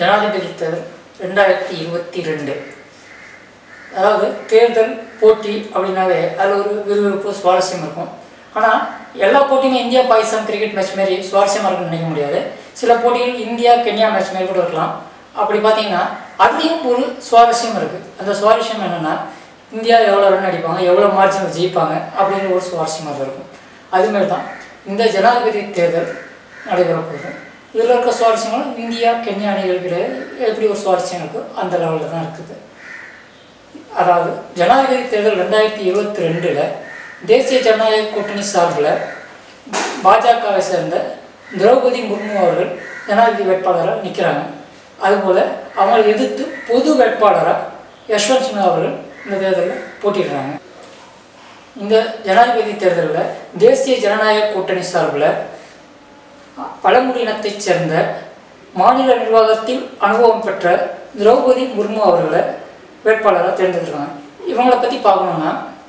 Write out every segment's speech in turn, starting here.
ஜனாதிபதி தேர்தல் ரெண்டாயிரத்தி இருபத்தி ரெண்டு அதாவது தேர்தல் போட்டி அப்படின்னாவே அதில் ஒரு விறுவிறுப்பு சுவாரஸ்யம் இருக்கும் ஆனால் எல்லா போட்டியுமே இந்தியா பாகிஸ்தான் கிரிக்கெட் மேட்ச் மாரி சுவாரஸ்யமாக இருக்குன்னு நினைக்க முடியாது சில போட்டிகள் இந்தியா கென்யா மேட்ச் மாரி கூட இருக்கலாம் அப்படி பார்த்தீங்கன்னா அதுலேயும் ஒரு சுவாரஸ்யம் இருக்குது அந்த சுவாரஸ்யம் என்னென்னா இந்தியா எவ்வளோ ரன் அடிப்பாங்க எவ்வளோ மார்ஜினில் ஜெயிப்பாங்க அப்படிங்கிற ஒரு சுவாரஸ்யமாக இருக்கும் அதுமாரி தான் இந்த ஜனாதிபதி தேர்தல் நடைபெற போகுது இதில் இருக்க சுவாரஸ்யங்களும் இந்தியா கென்யா அணிகளுக்கு எப்படி ஒரு சுவாரஸ்யம் இருக்கோ அந்த லெவலில் தான் இருக்குது அதாவது ஜனாதிபதி தேர்தல் ரெண்டாயிரத்தி இருபத்தி ரெண்டில் தேசிய ஜனநாயக கூட்டணி சார்பில் பாஜகவை சேர்ந்த திரௌபதி முர்மு அவர்கள் ஜனாதிபதி வேட்பாளராக நிற்கிறாங்க அதுபோல் அவங்களை எதிர்த்து பொது வேட்பாளராக யஷ்வந்த் சின்ஹா அவர்கள் இந்த தேர்தலில் போட்டிடுறாங்க இந்த ஜனாதிபதி தேர்தலில் தேசிய ஜனநாயக கூட்டணி சார்பில் பழங்குடியினத்தைச் சேர்ந்த மாநில நிர்வாகத்தில் அனுபவம் பெற்ற திரௌபதி முர்மு அவர்களை வேட்பாளராக தேர்ந்தெடுக்கிறாங்க இவங்களை பற்றி பார்க்கணுன்னா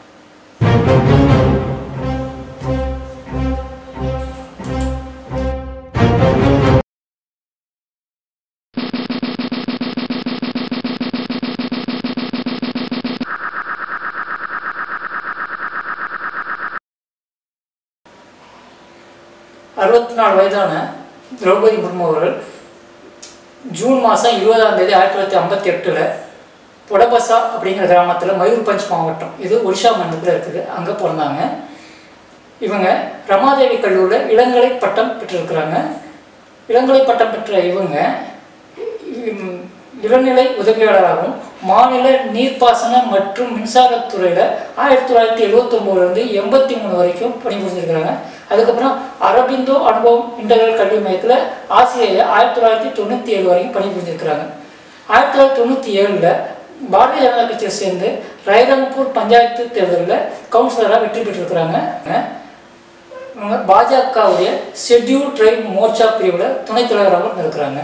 அறுபத்தி நாலு வயதான திரௌபதி முர்மு அவர்கள் ஜூன் மாதம் இருபதாம் தேதி ஆயிரத்தி தொள்ளாயிரத்தி ஐம்பத்தி எட்டில் பொடபசா அப்படிங்கிற கிராமத்தில் மயூர்பஞ்ச் மாவட்டம் இது ஒடிஷா மாநிலத்தில் இருக்குது அங்கே பிறந்தாங்க இவங்க ரமாதேவி கல்லூரியில் இளங்கலை பட்டம் பெற்றிருக்கிறாங்க இளங்கலை பட்டம் பெற்ற இவங்க இம், இளநிலை உதவியாளராகவும் மாநில நீர்ப்பாசன மற்றும் மின்சாரத்துறையில் ஆயிரத்தி தொள்ளாயிரத்தி எழுபத்தொம்போதுலேருந்து எண்பத்தி மூணு வரைக்கும் பணிபுரிஞ்சிருக்கிறாங்க அதுக்கப்புறம் அரபிந்தோ அனுபவம் இன்டர்னல் கல்வி மையத்தில் ஆசிரியர் ஆயிரத்தி தொள்ளாயிரத்தி தொண்ணூற்றி ஏழு வரைக்கும் பணிபுரிஞ்சிருக்கிறாங்க ஆயிரத்தி தொள்ளாயிரத்தி தொண்ணூற்றி ஏழில் பாரதிய ஜனதா கட்சியை சேர்ந்து ரைரங்பூர் பஞ்சாயத்து தேர்தலில் கவுன்சிலராக வெற்றி பெற்றிருக்கிறாங்க இவங்க பாஜகவுடைய ஷெட்யூல் ட்ரைப் மோர்ச்சா பிரிவில் துணைத் தலைவராகவும் இருக்கிறாங்க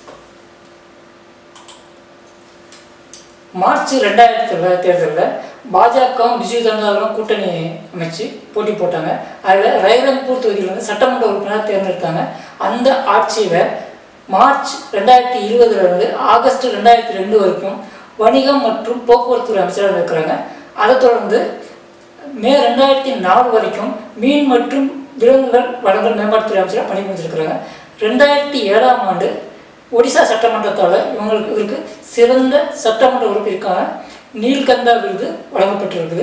மார்ச் ரெண்டாயிரத்தி தேர்தலில் பாஜகவும் பிஜு ஜனதாதளும் கூட்டணி அமைச்சு போட்டி போட்டாங்க அதில் ரைரங்பூர் தொகுதியிலிருந்து சட்டமன்ற உறுப்பினராக தேர்ந்தெடுத்தாங்க அந்த ஆட்சியில் மார்ச் ரெண்டாயிரத்தி இருபதுலேருந்து ஆகஸ்ட் ரெண்டாயிரத்தி ரெண்டு வரைக்கும் வணிகம் மற்றும் போக்குவரத்துறை அமைச்சராக இருக்கிறாங்க அதை தொடர்ந்து மே ரெண்டாயிரத்தி நாலு வரைக்கும் மீன் மற்றும் விலங்குகள் வளங்கள் மேம்பாட்டுத்துறை அமைச்சராக பணிபுரிஞ்சிருக்கிறாங்க ரெண்டாயிரத்தி ஏழாம் ஆண்டு ஒடிசா சட்டமன்றத்தால் இவங்களுக்கு இவருக்கு சிறந்த சட்டமன்ற உறுப்பிற்கான நீல்கந்தா விருது வழங்கப்பட்டிருக்குது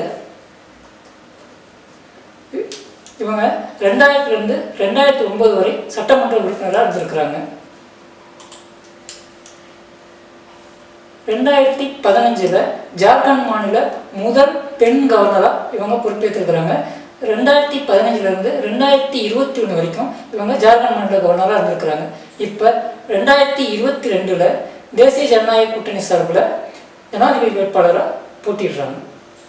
இ- இவங்க ரெண்டாயிரத்துலேருந்து ரெண்டாயிரத்தி ஒன்பது வரை சட்டமன்ற உறுப்பினராக இருந்திருக்கிறாங்க ரெண்டாயிரத்தி பதினஞ்சில் ஜார்க்கண்ட் மாநில முதல் பெண் கவர்னராக இவங்க பொறுப்பேற்றிருக்கிறாங்க ரெண்டாயிரத்தி பதினஞ்சுலேருந்து ரெண்டாயிரத்தி இருபத்தி ஒன்று வரைக்கும் இவங்க ஜார்க்கண்ட் மாநில கவர்னராக இருந்திருக்கிறாங்க இப்போ ரெண்டாயிரத்தி இருபத்தி ரெண்டில் தேசிய ஜனநாயக கூட்டணி சார்பில் ஜனாதிபதி வேட்பாளராக போட்டிடுறாங்க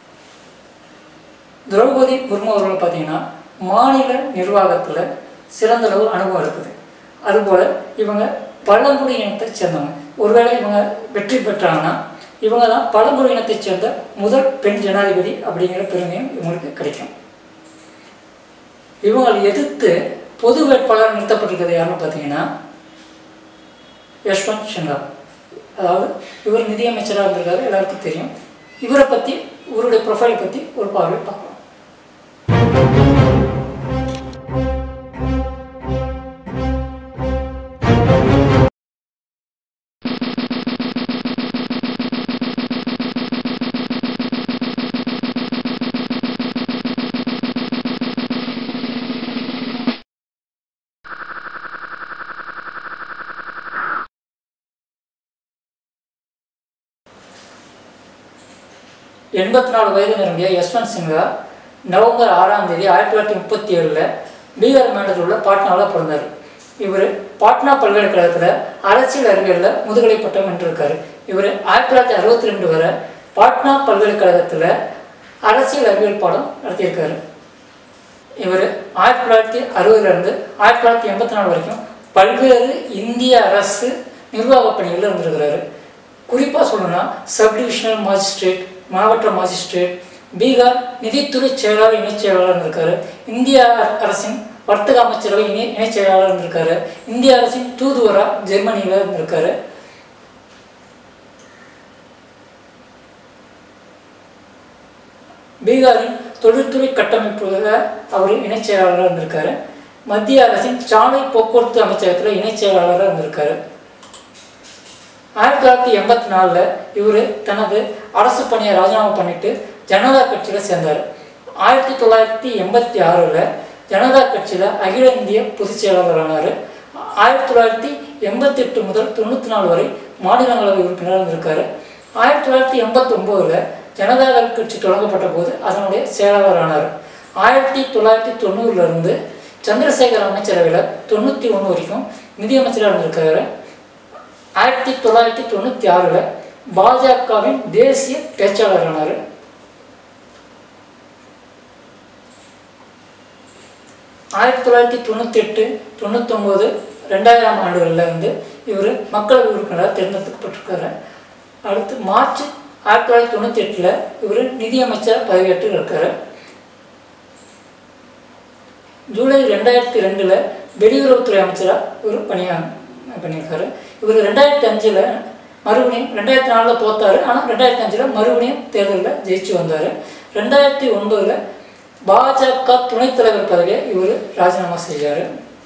திரௌபதி முர்மு அவர்கள் பார்த்தீங்கன்னா மாநில நிர்வாகத்தில் சிறந்தளவு அனுபவம் இருக்குது அதுபோல் இவங்க பழங்குடி இனத்தை சேர்ந்தவங்க ஒருவேளை இவங்க வெற்றி பெற்றாங்கன்னா இவங்க தான் பழங்குடி இனத்தை சேர்ந்த முதல் பெண் ஜனாதிபதி அப்படிங்கிற பெருமையும் இவங்களுக்கு கிடைக்கும் இவங்களை எதிர்த்து பொது வேட்பாளர் நிறுத்தப்பட்டிருக்கிறது யாருன்னு பார்த்தீங்கன்னா யஷ்வந்த் சின்ஹா அதாவது இவர் நிதியமைச்சராக இருந்திருக்காரு எல்லாருக்கும் தெரியும் இவரை பற்றி இவருடைய ப்ரொஃபைல் பற்றி ஒரு பார்வை பார்க்கலாம் எண்பத்தி நாலு வயது நிரம்பிய யஸ்வந்த் சின்ஹா நவம்பர் ஆறாம் தேதி ஆயிரத்தி தொள்ளாயிரத்தி முப்பத்தி ஏழில் பீகார் மாநிலத்தில் உள்ள பாட்னாவில் பிறந்தார் இவர் பாட்னா பல்கலைக்கழகத்தில் அரசியல் அறிவியலில் முதுகலை பட்டம் வென்றிருக்காரு இவர் ஆயிரத்தி தொள்ளாயிரத்தி அறுபத்தி ரெண்டு வரை பாட்னா பல்கலைக்கழகத்தில் அரசியல் அறிவியல் பாடம் நடத்தியிருக்காரு இவர் ஆயிரத்தி தொள்ளாயிரத்தி அறுபதுலேருந்து ஆயிரத்தி தொள்ளாயிரத்தி எண்பத்தி நாலு வரைக்கும் பல்வேறு இந்திய அரசு நிர்வாக பணிகளில் இருந்திருக்கிறாரு குறிப்பாக சொல்லணும்னா சப் டிவிஷனல் மாஜிஸ்ட்ரேட் மாவட்ட மாஜிஸ்ட்ரேட் பீகார் நிதித்துறை செயலாளர் இணைச் செயலாளர் இருந்திருக்காரு இந்திய அ- அரசின் வர்த்தக அமைச்சரவை இணை இணைச் செயலாளர் இருந்திருக்காரு இந்திய அரசின் தூதுவராக ஜெர்மனியில் இருந்திருக்காரு பீகாரின் தொழில்துறை கட்டமைப்புல அவர் இணைச் செயலாளராக இருந்திருக்காரு மத்திய அரசின் சாலை போக்குவரத்து அமைச்சகத்தில் இணைச் செயலாளராக இருந்திருக்காரு ஆயிரத்தி தொள்ளாயிரத்தி எண்பத்தி நாலில் இவர் தனது அரசு பணியை ராஜினாமா பண்ணிட்டு ஜனதா கட்சியில் சேர்ந்தார் ஆயிரத்தி தொள்ளாயிரத்தி எண்பத்தி ஆறில் ஜனதா கட்சியில் அகில இந்திய பொதுச் செயலாளரானார் ஆயிரத்தி தொள்ளாயிரத்தி எண்பத்தெட்டு முதல் தொண்ணூற்றி நாலு வரை மாநிலங்களவை உறுப்பினராக இருந்திருக்காரு ஆயிரத்தி தொள்ளாயிரத்தி எண்பத்தொம்போதில் ஜனதா தள் கட்சி தொடங்கப்பட்ட போது அதனுடைய செயலாளரானார் ஆயிரத்தி தொள்ளாயிரத்தி தொண்ணூறுலேருந்து சந்திரசேகர் அமைச்சரவையில் தொண்ணூற்றி ஒன்று வரைக்கும் நிதியமைச்சராக இருந்திருக்காரு ஆயிரத்தி தொள்ளாயிரத்தி தொண்ணூற்றி ஆறில் பாஜகவின் தேசிய பேச்சாளரானார் ஆயிரத்தி தொள்ளாயிரத்தி தொண்ணூற்றி எட்டு தொண்ணூத்தொம்போது ரெண்டாயிரம் ஆண்டுகளில் வந்து இவர் மக்களவை உறுப்பினராக தேர்ந்தெடுக்கப்பட்டிருக்காரு அடுத்து மார்ச் ஆயிரத்தி தொள்ளாயிரத்தி தொண்ணூற்றி எட்டில் இவர் நிதியமைச்சர் பதவியேற்று இருக்காரு ஜூலை ரெண்டாயிரத்தி ரெண்டில் வெளியுறவுத்துறை அமைச்சராக இவர் பணியா பண்ணியிருக்காரு இவர் ரெண்டாயிரத்தி அஞ்சில் மறுபடியும் ரெண்டாயிரத்தி நாலில் தோத்தார் ஆனால் ரெண்டாயிரத்தி அஞ்சில் மறுபடியும் தேர்தலில் ஜெயிச்சு வந்தார் ரெண்டாயிரத்தி ஒன்பதில் பாஜக துணைத் தலைவர் பதவியை இவர் ராஜினாமா செஞ்சார்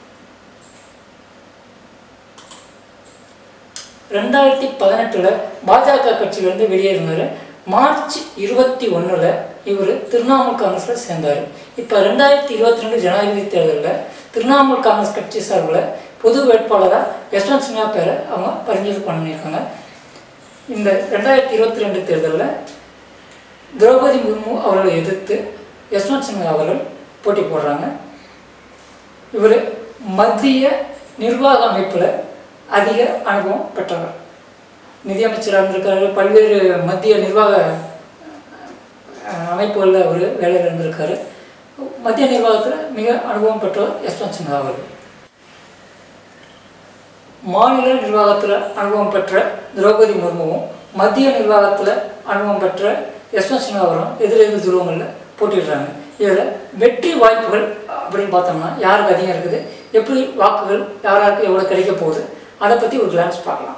ரெண்டாயிரத்தி பதினெட்டில் பாஜக கட்சியிலேருந்து வெளியேறினார் மார்ச் இருபத்தி ஒன்றில் இவர் திரிணாமுல் காங்கிரஸில் சேர்ந்தார் இப்போ ரெண்டாயிரத்தி இருபத்தி ரெண்டு ஜனாதிபதி தேர்தலில் திரிணாமுல் காங்கிரஸ் கட்சி சார்பில் பொது வேட்பாளராக யஷ்வந்த் சின்ஹா பேரை அவங்க பரிந்துரை பண்ணியிருக்காங்க இந்த ரெண்டாயிரத்தி இருபத்தி ரெண்டு தேர்தலில் திரௌபதி முர்மு அவர்களை எதிர்த்து யஷ்வந்த் சின்ஹா அவர்கள் போட்டி போடுறாங்க இவர் மத்திய நிர்வாக அமைப்பில் அதிக அனுபவம் பெற்றவர் நிதியமைச்சராக இருந்திருக்காரு பல்வேறு மத்திய நிர்வாக அஹ், அமைப்புகளில் அவர் வேலையில் இருந்திருக்காரு மத்திய நிர்வாகத்தில் மிக அனுபவம் பெற்றவர் யஷ்வந்த் சின்ஹா அவர்கள் மாநில நிர்வாகத்தில் அனுபவம் பெற்ற திரௌபதி முர்முவும் மத்திய நிர்வாகத்தில் அனுபவம் பெற்ற யஷ்வந்த் சின்ஹா அவரும் எதிரெதிர் துருவங்களில் போட்டிடுறாங்க இதில் வெற்றி வாய்ப்புகள் அப்படின்னு பார்த்தோம்னா யாருக்கு அதிகம் இருக்குது எப்படி வாக்குகள் யாராருக்கு எவ்வளோ கிடைக்க போகுது அதை பற்றி ஒரு கிளான்ஸ் பார்க்கலாம்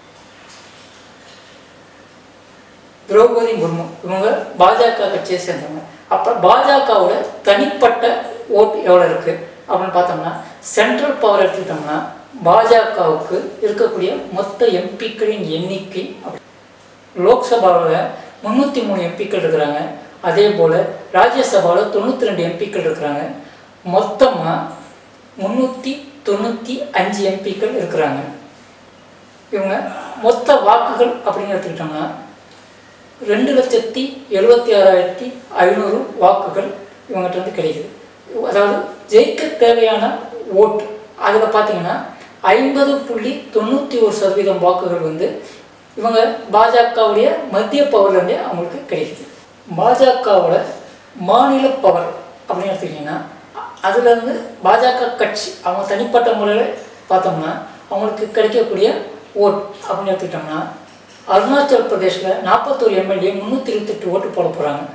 திரௌபதி முர்மு இவங்க பாஜக கட்சியை சேர்ந்தவங்க அப்போ பாஜகவோட தனிப்பட்ட ஓட்டு எவ்வளோ இருக்குது அப்படின்னு பார்த்தோம்னா சென்ட்ரல் பவர் எடுத்துக்கிட்டோம்னா பாஜகவுக்கு இருக்கக்கூடிய மொத்த எம்பிக்களின் எண்ணிக்கை அப்படி லோக்சபாவில் முந்நூற்றி மூணு எம்பிக்கள் இருக்கிறாங்க அதே போல் ராஜ்யசபாவில் தொண்ணூற்றி ரெண்டு எம்பிக்கள் இருக்கிறாங்க மொத்தமாக முந்நூற்றி தொண்ணூற்றி அஞ்சு எம்பிக்கள் இருக்கிறாங்க இவங்க மொத்த வாக்குகள் அப்படின்னு எடுத்துக்கிட்டோம்னா ரெண்டு லட்சத்தி எழுபத்தி ஆறாயிரத்தி ஐநூறு வாக்குகள் இவங்ககிட்ட இருந்து கிடைக்குது அதாவது ஜெயிக்க தேவையான ஓட்டு அதில் பார்த்தீங்கன்னா ஐம்பது புள்ளி தொண்ணூற்றி ஒரு சதவீதம் வாக்குகள் வந்து இவங்க பாஜகவுடைய மத்திய பவர்லேருந்தே அவங்களுக்கு கிடைக்குது பாஜகவோட மாநில பவர் அப்படின்னு எடுத்துக்கிட்டிங்கன்னா அதுலேருந்து பாஜக கட்சி அவங்க தனிப்பட்ட முறையில் பார்த்தோம்னா அவங்களுக்கு கிடைக்கக்கூடிய ஓட் அப்படின்னு எடுத்துக்கிட்டோம்னா அருணாச்சல் பிரதேஷில் நாற்பத்தோரு எம்எல்ஏ முந்நூற்றி இருபத்தெட்டு ஓட்டு போட போகிறாங்க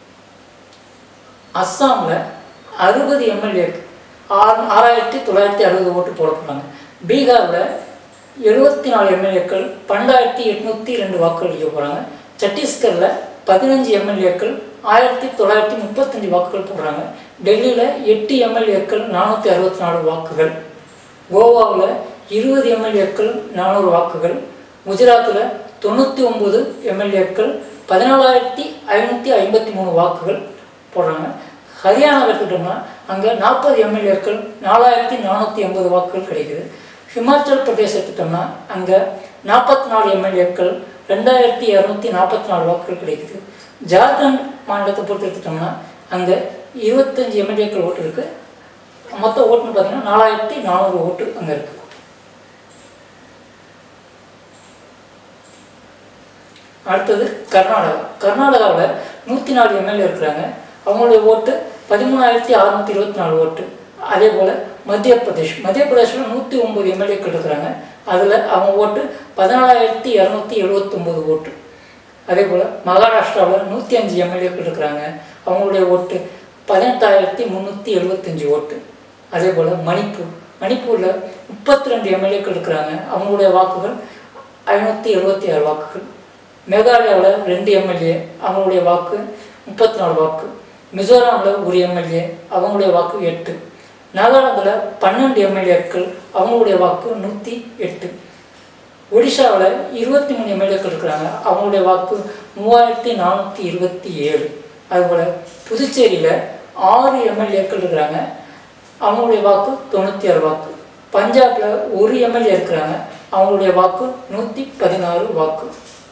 அஸ்ஸாமில் அறுபது எம்எல்ஏக்கு ஆறு ஆறாயிரத்தி தொள்ளாயிரத்தி அறுபது ஓட்டு போட போகிறாங்க பீகாரில் எழுபத்தி நாலு எம்எல்ஏக்கள் பன்னெண்டாயிரத்தி எட்நூற்றி ரெண்டு வாக்குகள் அளிக்க போகிறாங்க சத்தீஸ்கரில் பதினஞ்சு எம்எல்ஏக்கள் ஆயிரத்தி தொள்ளாயிரத்தி முப்பத்தஞ்சு வாக்குகள் போடுறாங்க டெல்லியில் எட்டு எம்எல்ஏக்கள் நானூற்றி அறுபத்தி நாலு வாக்குகள் கோவாவில் இருபது எம்எல்ஏக்கள் நானூறு வாக்குகள் குஜராத்தில் தொண்ணூற்றி ஒம்பது எம்எல்ஏக்கள் பதினாலாயிரத்தி ஐநூற்றி ஐம்பத்தி மூணு வாக்குகள் போடுறாங்க ஹரியானா எடுத்துக்கிட்டோம்னா அங்கே நாற்பது எம்எல்ஏக்கள் நாலாயிரத்தி நானூற்றி எண்பது வாக்குகள் கிடைக்குது ஹிமாச்சல் பிரதேசம் எடுத்துட்டோம்னா அங்கே நாற்பத்தி நாலு எம்எல்ஏக்கள் ரெண்டாயிரத்தி இரநூத்தி நாற்பத்தி நாலு வாக்குகள் கிடைக்குது ஜார்க்கண்ட் மாநிலத்தை பொறுத்து எடுத்துட்டோம்னா அங்கே இருபத்தஞ்சி எம்எல்ஏக்கள் ஓட்டு இருக்குது மொத்த ஓட்டுன்னு பார்த்தீங்கன்னா நாலாயிரத்தி நானூறு ஓட்டு அங்கே இருக்குது அடுத்தது கர்நாடகா கர்நாடகாவில் நூற்றி நாலு எம்எல்ஏ இருக்கிறாங்க அவங்களுடைய ஓட்டு பதிமூணாயிரத்தி அறுநூற்றி இருபத்தி நாலு ஓட்டு அதே போல் மத்திய பிரதேஷ் மத்திய பிரதேஷில் நூற்றி ஒம்பது எம்எல்ஏக்கள் இருக்கிறாங்க அதில் அவங்க ஓட்டு பதினாலாயிரத்தி இரநூத்தி எழுபத்தொம்போது ஓட்டு அதே போல் மகாராஷ்டிராவில் நூற்றி அஞ்சு எம்எல்ஏக்கள் இருக்கிறாங்க அவங்களுடைய ஓட்டு பதினெட்டாயிரத்தி முந்நூற்றி எழுபத்தஞ்சி ஓட்டு அதே போல் மணிப்பூர் மணிப்பூரில் முப்பத்தி ரெண்டு எம்எல்ஏக்கள் இருக்கிறாங்க அவங்களுடைய வாக்குகள் ஐநூற்றி எழுபத்தி ஆறு வாக்குகள் மேகாலயாவில் ரெண்டு எம்எல்ஏ அவங்களுடைய வாக்கு முப்பத்தி நாலு வாக்கு மிசோராமில் ஒரு எம்எல்ஏ அவங்களுடைய வாக்கு எட்டு நாகாலாந்தில் பன்னெண்டு எம்எல்ஏக்கள் அவங்களுடைய வாக்கு நூற்றி எட்டு ஒடிஷாவில் இருபத்தி மூணு எம்எல்ஏக்கள் இருக்கிறாங்க அவங்களுடைய வாக்கு மூவாயிரத்தி நானூற்றி இருபத்தி ஏழு அதுபோல் புதுச்சேரியில் ஆறு எம்எல்ஏக்கள் இருக்கிறாங்க அவங்களுடைய வாக்கு தொண்ணூற்றி ஆறு வாக்கு பஞ்சாபில் ஒரு எம்எல்ஏ இருக்கிறாங்க அவங்களுடைய வாக்கு நூற்றி பதினாறு வாக்கு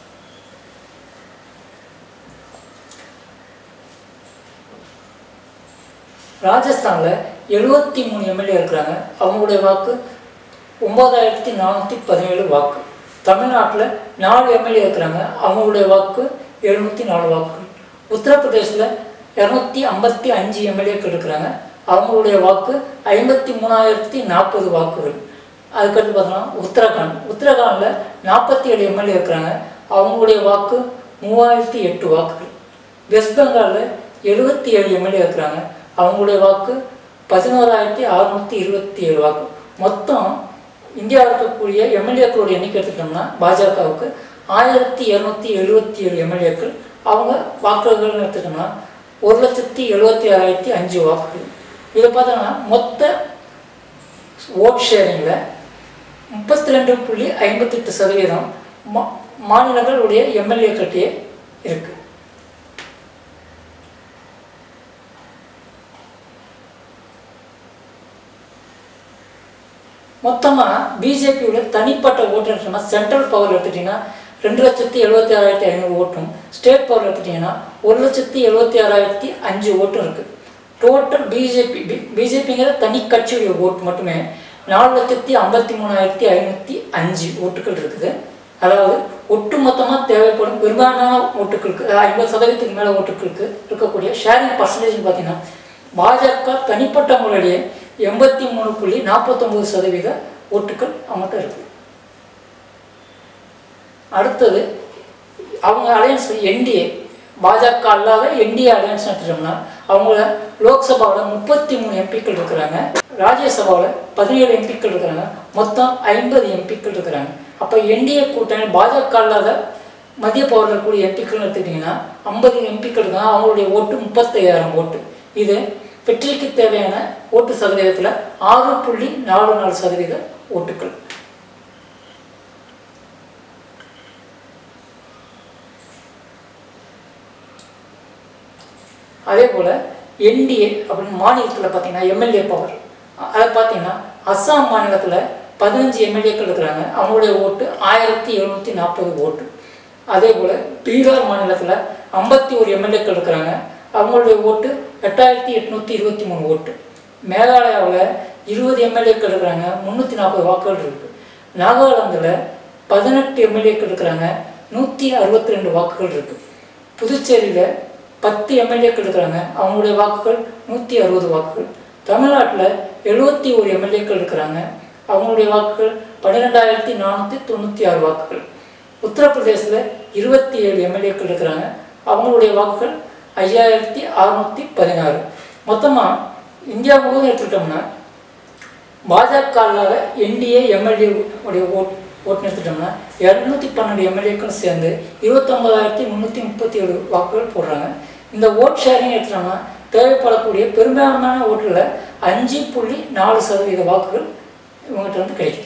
ராஜஸ்தானில் எழுபத்தி மூணு எம்எல்ஏ இருக்கிறாங்க அவங்களுடைய வாக்கு ஒம்பதாயிரத்தி நானூற்றி பதினேழு வாக்கு தமிழ்நாட்டில் நாலு எம்எல்ஏ இருக்கிறாங்க அவங்களுடைய வாக்கு எழுநூற்றி நாலு வாக்குகள் உத்தரப்பிரதேசில் இரநூத்தி ஐம்பத்தி அஞ்சு எம்எல்ஏக்கள் இருக்கிறாங்க அவங்களுடைய வாக்கு ஐம்பத்தி மூணாயிரத்தி நாற்பது வாக்குகள் அதுக்கடுத்து பார்த்தோம்னா உத்தரகாண்ட் உத்தரகாண்டில் நாற்பத்தி ஏழு எம்எல்ஏ இருக்கிறாங்க அவங்களுடைய வாக்கு மூவாயிரத்தி எட்டு வாக்குகள் வெஸ்ட் பெங்காலில் எழுபத்தி ஏழு எம்எல்ஏ இருக்கிறாங்க அவங்களுடைய வாக்கு பதினோராயிரத்தி அறுநூற்றி இருபத்தி ஏழு வாக்கு மொத்தம் இந்தியாவில் இருக்கக்கூடிய எம்எல்ஏக்களோட எண்ணிக்கை எடுத்துட்டோம்னா பாஜகவுக்கு ஆயிரத்தி இரநூத்தி எழுபத்தி ஏழு எம்எல்ஏக்கள் அவங்க வாக்குகள்னு எடுத்துட்டோம்னா ஒரு லட்சத்தி எழுபத்தி ஆறாயிரத்தி அஞ்சு வாக்குகள் இதை பார்த்தோம்னா மொத்த ஓட் ஷேரிங்கில் முப்பத்தி ரெண்டு புள்ளி ஐம்பத்தெட்டு சதவீதம் மா மாநிலங்களுடைய எம்எல்ஏக்கிட்டே இருக்குது மொத்தமாக பிஜேபியோட தனிப்பட்ட ஓட்டு எடுத்தோம்னா சென்ட்ரல் பவர் எடுத்துட்டிங்கன்னா ரெண்டு லட்சத்தி எழுபத்தி ஆறாயிரத்தி ஐநூறு ஓட்டும் ஸ்டேட் பவர் எடுத்துட்டிங்கன்னா ஒரு லட்சத்தி எழுபத்தி ஆறாயிரத்தி அஞ்சு ஓட்டும் இருக்குது டோட்டல் பிஜேபி பிஜேபிங்கிற தனி கட்சியுடைய ஓட்டு மட்டுமே நாலு லட்சத்தி ஐம்பத்தி மூணாயிரத்தி ஐநூற்றி அஞ்சு ஓட்டுகள் இருக்குது அதாவது ஒட்டுமொத்தமாக தேவைப்படும் பெரும்பாலான ஓட்டுகளுக்கு அதாவது ஐம்பது சதவீதத்துக்கு மேலே ஓட்டுகளுக்கு இருக்கக்கூடிய ஷேரிங் பர்சன்டேஜ் பார்த்தீங்கன்னா பாஜக தனிப்பட்ட முறையிலேயே எண்பத்தி மூணு புள்ளி நாற்பத்தொம்பது சதவீத ஓட்டுகள் அவங்கள்ட்ட இருக்குது அடுத்தது அவங்க அலையன்ஸ் என்டிஏ பாஜக அல்லாத என்டிஏ அலையன்ஸ் எடுத்துட்டோம்னா அவங்கள லோக்சபாவில் முப்பத்தி மூணு எம்பிக்கள் இருக்கிறாங்க ராஜ்யசபாவில் பதினேழு எம்பிக்கள் இருக்கிறாங்க மொத்தம் ஐம்பது எம்பிக்கள் இருக்கிறாங்க அப்போ என்டிஏ கூட்டணி பாஜக அல்லாத மத்திய பவரில் இருக்கக்கூடிய எம்பிக்கள்னு எடுத்துக்கிட்டிங்கன்னா ஐம்பது எம்பிக்கள் இருக்காங்க அவங்களுடைய ஓட்டு முப்பத்தையாயிரம் ஓட்டு இது வெற்றிக்கு தேவையான ஓட்டு சதவீதத்தில் ஆறு புள்ளி நாலு நாலு சதவீத ஓட்டுக்கள் அதே போல் என்டிஏ அப்படின்னு மாநிலத்தில் பார்த்தீங்கன்னா எம்எல்ஏ பவர் அதை பார்த்தீங்கன்னா அஸ்ஸாம் மாநிலத்தில் பதினஞ்சு எம்எல்ஏக்கள் இருக்கிறாங்க அவங்களுடைய ஓட்டு ஆயிரத்தி எழுநூற்றி நாற்பது ஓட்டு அதே போல் பீகார் மாநிலத்தில் ஐம்பத்தி ஒரு எம்எல்ஏக்கள் இருக்கிறாங்க அவங்களுடைய ஓட்டு எட்டாயிரத்தி எட்நூற்றி இருபத்தி மூணு ஓட்டு மேகாலயாவில் இருபது எம்எல்ஏக்கள் இருக்கிறாங்க முந்நூற்றி நாற்பது வாக்குகள் இருக்குது நாகாலாந்தில் பதினெட்டு எம்எல்ஏக்கள் இருக்கிறாங்க நூற்றி அறுபத்தி ரெண்டு வாக்குகள் இருக்குது புதுச்சேரியில் பத்து எம்எல்ஏக்கள் இருக்கிறாங்க அவங்களுடைய வாக்குகள் நூற்றி அறுபது வாக்குகள் தமிழ்நாட்டில் எழுபத்தி ஒரு எம்எல்ஏக்கள் இருக்கிறாங்க அவங்களுடைய வாக்குகள் பன்னிரெண்டாயிரத்தி நானூற்றி தொண்ணூற்றி ஆறு வாக்குகள் உத்தரப்பிரதேசில் இருபத்தி ஏழு எம்எல்ஏக்கள் இருக்கிறாங்க அவங்களுடைய வாக்குகள் ஐயாயிரத்தி அறுநூற்றி பதினாறு மொத்தமாக இந்தியா முழுவதும் எடுத்துக்கிட்டோம்னா பாஜக அல்லாத என்டிஏ எம்எல்ஏ உடைய ஓட் ஓட்டுன்னு எடுத்துட்டோம்னா இரநூத்தி பன்னெண்டு எம்எல்ஏக்களும் சேர்ந்து இருபத்தொம்பதாயிரத்தி முந்நூற்றி முப்பத்தி ஏழு வாக்குகள் போடுறாங்க இந்த ஓட் ஷேரிங் எடுத்துட்டோம்னா தேவைப்படக்கூடிய பெரும்பாலான ஓட்டுகளில் அஞ்சு புள்ளி நாலு சதவீத வாக்குகள் இவங்ககிட்ட வந்து கிடைக்குது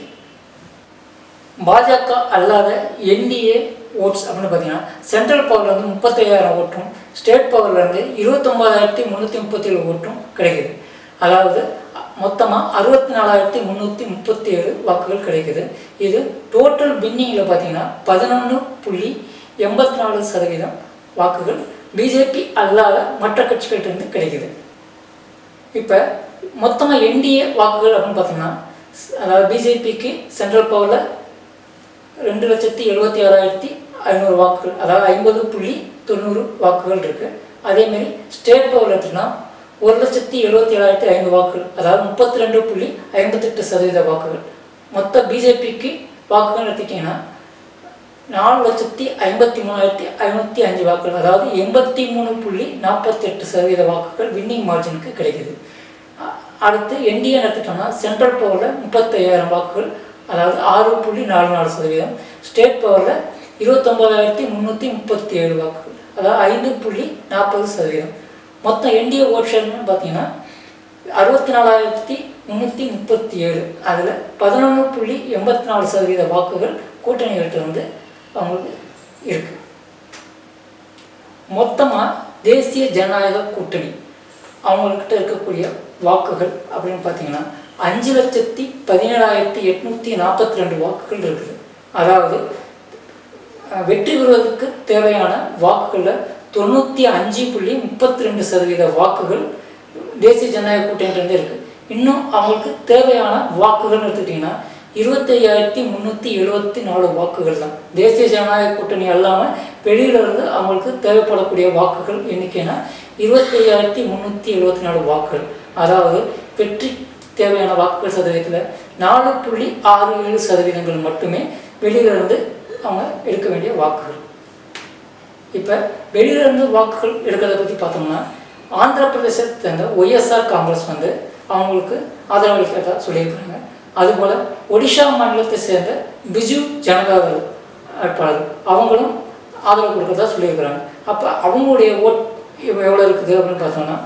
பாஜக அல்லாத என்டிஏ ஓட்ஸ் அப்படின்னு பார்த்தீங்கன்னா சென்ட்ரல் பவரில் வந்து முப்பத்தையாயிரம் ஓட்டும் ஸ்டேட் பவரில் இருந்து இருபத்தொம்பதாயிரத்தி முந்நூற்றி முப்பத்தி ஏழு ஓட்டும் கிடைக்குது அதாவது மொத்தமாக அறுபத்தி நாலாயிரத்தி முந்நூற்றி முப்பத்தி ஏழு வாக்குகள் கிடைக்குது இது டோட்டல் பின்னிங்கில் பார்த்தீங்கன்னா பதினொன்று புள்ளி எண்பத்தி நாலு சதவீதம் வாக்குகள் பிஜேபி அல்லாத மற்ற கட்சிகள்கிட்ட கிடைக்குது இப்போ மொத்தமாக என்டிஏ வாக்குகள் அப்படின்னு பார்த்தோம்னா அதாவது பிஜேபிக்கு சென்ட்ரல் பவரில் ரெண்டு லட்சத்தி எழுபத்தி ஆறாயிரத்தி ஐநூறு வாக்குகள் அதாவது ஐம்பது புள்ளி தொண்ணூறு வாக்குகள் இருக்குது அதேமாரி ஸ்டேட் பவர் எடுத்துனா ஒரு லட்சத்தி எழுபத்தி ஏழாயிரத்தி ஐநூறு வாக்குகள் அதாவது முப்பத்தி ரெண்டு புள்ளி ஐம்பத்தெட்டு சதவீத வாக்குகள் மொத்த பிஜேபிக்கு வாக்குகள் எடுத்துட்டிங்கன்னா நாலு லட்சத்தி ஐம்பத்தி மூணாயிரத்தி ஐநூற்றி அஞ்சு வாக்குகள் அதாவது எண்பத்தி மூணு புள்ளி நாற்பத்தெட்டு சதவீத வாக்குகள் வின்னிங் மார்ஜினுக்கு கிடைக்குது அ- அடுத்து என்டிஏ எடுத்துட்டோம்னா சென்ட்ரல் பவரில் முப்பத்தையாயிரம் வாக்குகள் அதாவது ஆறு புள்ளி நாலு நாலு சதவீதம் ஸ்டேட் பவரில் இருபத்தொம்போதாயிரத்தி முந்நூற்றி முப்பத்தி ஏழு வாக்குகள் அதாவது ஐந்து புள்ளி நாற்பது சதவீதம் மொத்தம் என்டிஏ ஓட் ஷேர்னு பார்த்தீங்கன்னா அறுபத்தி நாலாயிரத்தி முந்நூற்றி முப்பத்தி ஏழு அதில் பதினொன்று புள்ளி எண்பத்தி நாலு சதவீத வாக்குகள் கூட்டணிகள்கிட்ட வந்து அவங்களுக்கு இருக்குது மொத்தமாக தேசிய ஜனநாயக கூட்டணி அவங்கக்கிட்ட இருக்கக்கூடிய வாக்குகள் அப்படின்னு பார்த்தீங்கன்னா அஞ்சு லட்சத்தி பதினேழாயிரத்தி எட்நூற்றி நாற்பத்தி ரெண்டு வாக்குகள் இருக்குது அதாவது அஹ், வெற்றி பெறுவதற்கு தேவையான வாக்குகளில் தொண்ணூற்றி அஞ்சு புள்ளி முப்பத்தி ரெண்டு சதவீத வாக்குகள் தேசிய ஜனநாயக கூட்டணியிலேருந்து இருக்குது இன்னும் அவங்களுக்கு தேவையான வாக்குகள்னு எடுத்துக்கிட்டிங்கன்னா இருபத்தையாயிரத்தி முந்நூற்றி எழுபத்தி நாலு வாக்குகள் தான் தேசிய ஜனநாயக கூட்டணி அல்லாமல் வெளியில இருந்து அவங்களுக்கு தேவைப்படக்கூடிய வாக்குகள் எண்ணிக்கைனா இருபத்தையாயிரத்தி முந்நூற்றி எழுபத்தி நாலு வாக்குகள் அதாவது வெற்றி தேவையான வாக்குகள் சதவீதத்தில் நாலு புள்ளி ஆறு ஏழு சதவீதங்கள் மட்டுமே வெளியில இருந்து அவங்க எடுக்க வேண்டிய வாக்குகள் இப்போ வெளியில இருந்து வாக்குகள் எடுக்கிறத பற்றி பார்த்தோம்னா ஆந்திர பிரதேசத்தை சேர்ந்த ஒய்எஸ்ஆர் காங்கிரஸ் வந்து அவங்களுக்கு ஆதரவு அளிக்கிறதா சொல்லியிருக்காங்க அதுபோல் ஒடிஷா மாநிலத்தை சேர்ந்த பிஜு ஜனதாதள் வேட்பாளர் அவங்களும் ஆதரவு கொடுக்கறதா சொல்லியிருக்கிறாங்க அப்போ அவங்களுடைய ஓட் எவ்வளோ இருக்குது அப்படின்னு பார்த்தோம்னா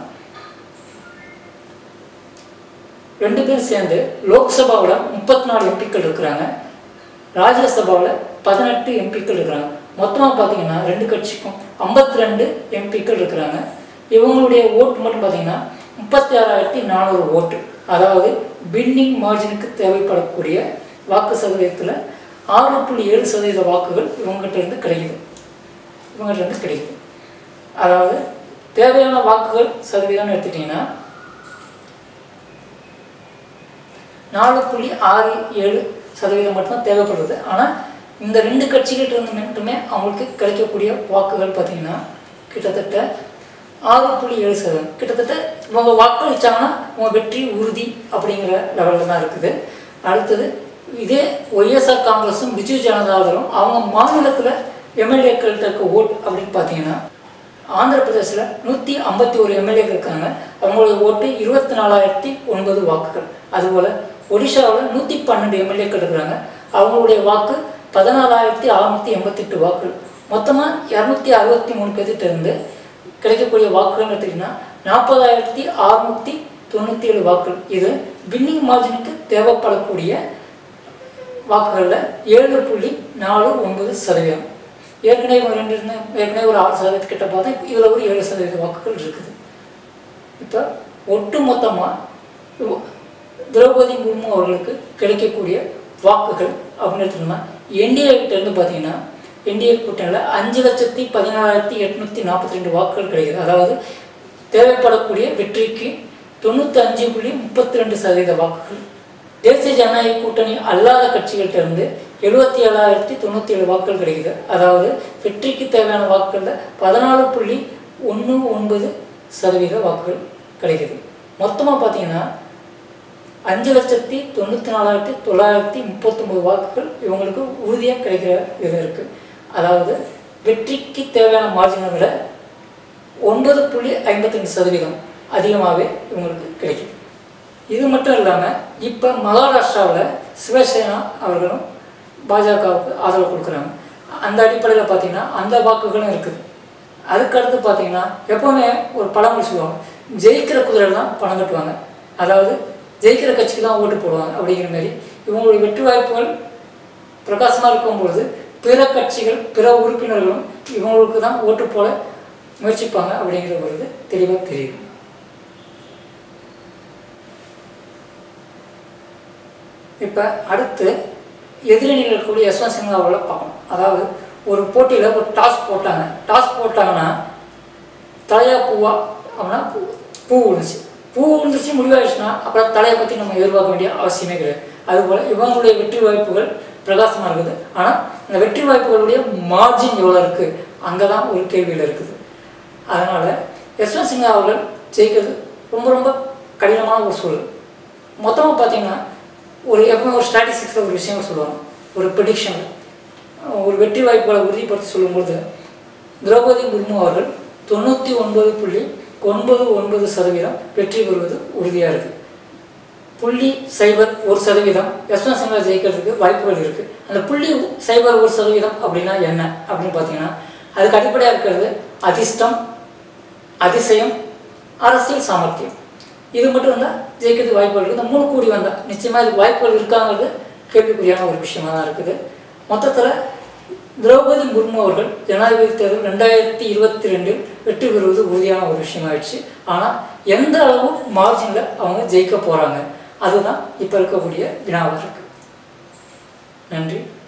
ரெண்டு பேரும் சேர்ந்து லோக்சபாவில் முப்பத்தி நாலு எம்பிக்கள் இருக்கிறாங்க ராஜ்யசபாவில் பதினெட்டு எம்பிக்கள் இருக்கிறாங்க மொத்தமாக பார்த்தீங்கன்னா ரெண்டு கட்சிக்கும் ஐம்பத்தி ரெண்டு எம்பிக்கள் இருக்கிறாங்க இவங்களுடைய ஓட்டு மட்டும் பார்த்தீங்கன்னா முப்பத்தி ஆறாயிரத்தி நானூறு ஓட்டு அதாவது பின்னிங் மார்ஜினுக்கு தேவைப்படக்கூடிய வாக்கு சதவீதத்தில் ஆறு புள்ளி ஏழு சதவீத வாக்குகள் இவங்ககிட்ட இருந்து கிடைக்குது இவங்ககிட்ட இருந்து கிடைக்குது அதாவது தேவையான வாக்குகள் சதவீதம்னு எடுத்துட்டிங்கன்னா நாலு புள்ளி ஆறு ஏழு சதவீதம் மட்டும்தான் தேவைப்படுது ஆனால் இந்த ரெண்டு கட்சிகிட்ட இருந்து மட்டுமே அவங்களுக்கு கிடைக்கக்கூடிய வாக்குகள் பார்த்தீங்கன்னா கிட்டத்தட்ட ஆறு புள்ளி ஏழு சதவீதம் கிட்டத்தட்ட இவங்க வாக்களிச்சாங்கன்னா இவங்க வெற்றி உறுதி அப்படிங்கிற லெவலில் தான் இருக்குது அடுத்தது இதே ஒய்எஸ்ஆர் காங்கிரஸும் பிஜு ஜனதாதளும் அவங்க மாநிலத்தில் எம்எல்ஏக்கள்கிட்ட இருக்க ஓட் அப்படின்னு பார்த்தீங்கன்னா ஆந்திர பிரதேசில் நூற்றி ஐம்பத்தி ஒரு எம்எல்ஏக்கள் இருக்காங்க அவங்களுடைய ஓட்டு இருபத்தி நாலாயிரத்தி ஒன்பது வாக்குகள் அதுபோல் ஒடிஷாவில் நூற்றி பன்னெண்டு எம்எல்ஏக்கள் இருக்கிறாங்க அவங்களுடைய வாக்கு பதினாலாயிரத்தி அறுநூற்றி எண்பத்தெட்டு வாக்குகள் மொத்தமாக இரநூத்தி அறுபத்தி மூணு பேர்த்திட்ட இருந்து கிடைக்கக்கூடிய வாக்குகள் எடுத்திங்கன்னா நாற்பதாயிரத்தி அறுநூற்றி தொண்ணூற்றி ஏழு வாக்குகள் இது வின்னிங் மார்ஜினுக்கு தேவைப்படக்கூடிய வாக்குகளில் ஏழு புள்ளி நாலு ஒன்பது சதவீதம் ஏற்கனவே ஒரு ரெண்டு இருந்து ஏற்கனவே ஒரு ஆறு சதவீதத்துக்கிட்ட பார்த்தா இதில் ஒரு ஏழு சதவீத வாக்குகள் இருக்குது இப்போ ஒட்டு மொத்தமாக திரௌபதி முர்மு அவர்களுக்கு கிடைக்கக்கூடிய வாக்குகள் அப்படின்னு எடுத்தோம்னா என்டிஏ கிட்ட இருந்து பார்த்தீங்கன்னா என்டிஏ கூட்டணியில் அஞ்சு லட்சத்தி பதினாலாயிரத்தி எட்நூற்றி நாற்பத்தி ரெண்டு வாக்குகள் கிடைக்குது அதாவது தேவைப்படக்கூடிய வெற்றிக்கு தொண்ணூற்றி அஞ்சு புள்ளி முப்பத்தி ரெண்டு சதவீத வாக்குகள் தேசிய ஜனநாயக கூட்டணி அல்லாத கட்சிகள்கிட்ட இருந்து எழுபத்தி ஏழாயிரத்தி தொண்ணூற்றி ஏழு வாக்குகள் கிடைக்குது அதாவது வெற்றிக்கு தேவையான வாக்குகளில் பதினாலு புள்ளி ஒன்று ஒன்பது சதவீத வாக்குகள் கிடைக்குது மொத்தமாக பார்த்தீங்கன்னா அஞ்சு லட்சத்தி தொண்ணூற்றி நாலாயிரத்தி தொள்ளாயிரத்தி முப்பத்தொம்பது வாக்குகள் இவங்களுக்கு உறுதியாக கிடைக்கிற இது இருக்குது அதாவது வெற்றிக்கு தேவையான மார்ஜினை விட ஒன்பது புள்ளி ஐம்பத்தஞ்சு சதவீதம் அதிகமாகவே இவங்களுக்கு கிடைக்குது இது மட்டும் இல்லாமல் இப்போ மகாராஷ்டிராவில் சிவசேனா அவர்களும் பாஜகவுக்கு ஆதரவு கொடுக்குறாங்க அந்த அடிப்படையில் பார்த்தீங்கன்னா அந்த வாக்குகளும் இருக்குது அதுக்கடுத்து பார்த்தீங்கன்னா எப்போவுமே ஒரு பழமொழி சொல்லுவாங்க ஜெயிக்கிற குதிரை தான் பணம் கட்டுவாங்க அதாவது ஜெயிக்கிற கட்சிக்கு தான் ஓட்டு போடுவாங்க அப்படிங்கிற மாதிரி இவங்களுடைய வெற்றி வாய்ப்புகள் பிரகாசமாக இருக்கும்பொழுது பிற கட்சிகள் பிற உறுப்பினர்களும் இவங்களுக்கு தான் ஓட்டு போட முயற்சிப்பாங்க அப்படிங்கிற ஒரு இது தெளிவாக தெரியுது இப்போ அடுத்து எதிரணியில் இருக்கக்கூடிய யஸ்வந்த் சின்ஹா அவர்களை பார்க்கணும் அதாவது ஒரு போட்டியில் ஒரு டாஸ் போட்டாங்க டாஸ் போட்டாங்கன்னா தலையா பூவா அப்படின்னா பூ பூ விழுந்துச்சு பூ விழுந்துச்சு முடிவாயிடுச்சுன்னா அப்புறம் தலையை பற்றி நம்ம எதிர்பார்க்க வேண்டிய அவசியமே கிடையாது அதுபோல் இவங்களுடைய வெற்றி வாய்ப்புகள் பிரகாசமாக இருக்குது ஆனால் இந்த வெற்றி வாய்ப்புகளுடைய மார்ஜின் எவ்வளோ இருக்குது அங்கே தான் ஒரு கேள்வியில் இருக்குது அதனால் யஸ்வந்த் சின்ஹா அவர்கள் ஜெயிக்கிறது ரொம்ப ரொம்ப கடினமான ஒரு சூழல் மொத்தமாக பார்த்தீங்கன்னா ஒரு எப்பவுமே ஒரு ஸ்டாட்டிஸ்டிக்ஸில் ஒரு விஷயம் சொல்லுவாங்க ஒரு ப்ரிடிக்ஷன் ஒரு வெற்றி வாய்ப்புகளை உறுதிப்படுத்தி சொல்லும்போது திரௌபதி முர்மு அவர்கள் தொண்ணூற்றி ஒன்பது புள்ளி ஒன்பது ஒன்பது சதவீதம் வெற்றி பெறுவது உறுதியாக இருக்குது புள்ளி சைபர் ஒரு சதவீதம் யஸ்வந்த் சின்ஹா ஜெயிக்கிறதுக்கு வாய்ப்புகள் இருக்குது அந்த புள்ளி சைபர் ஒரு சதவீதம் அப்படின்னா என்ன அப்படின்னு பார்த்தீங்கன்னா அதுக்கு அடிப்படையாக இருக்கிறது அதிர்ஷ்டம் அதிசயம் அரசியல் சாமர்த்தியம் இது மட்டும் இருந்தால் ஜெயிக்கிறதுக்கு வாய்ப்புகள் இருக்குது இந்த மூணு கூடி வந்தால் நிச்சயமாக இதுக்கு வாய்ப்புகள் இருக்காங்கிறது கேள்விக்குறியான ஒரு விஷயமா தான் இருக்குது மொத்தத்தில் திரௌபதி முர்மு அவர்கள் ஜனாதிபதி தேர்தல் ரெண்டாயிரத்தி இருபத்தி ரெண்டில் வெற்றி பெறுவது உறுதியான ஒரு விஷயமாயிடுச்சு ஆனால் எந்த அளவு மார்ஜினில் அவங்க ஜெயிக்க போகிறாங்க அதுதான் இப்போ இருக்கக்கூடிய வினாவாக இருக்குது நன்றி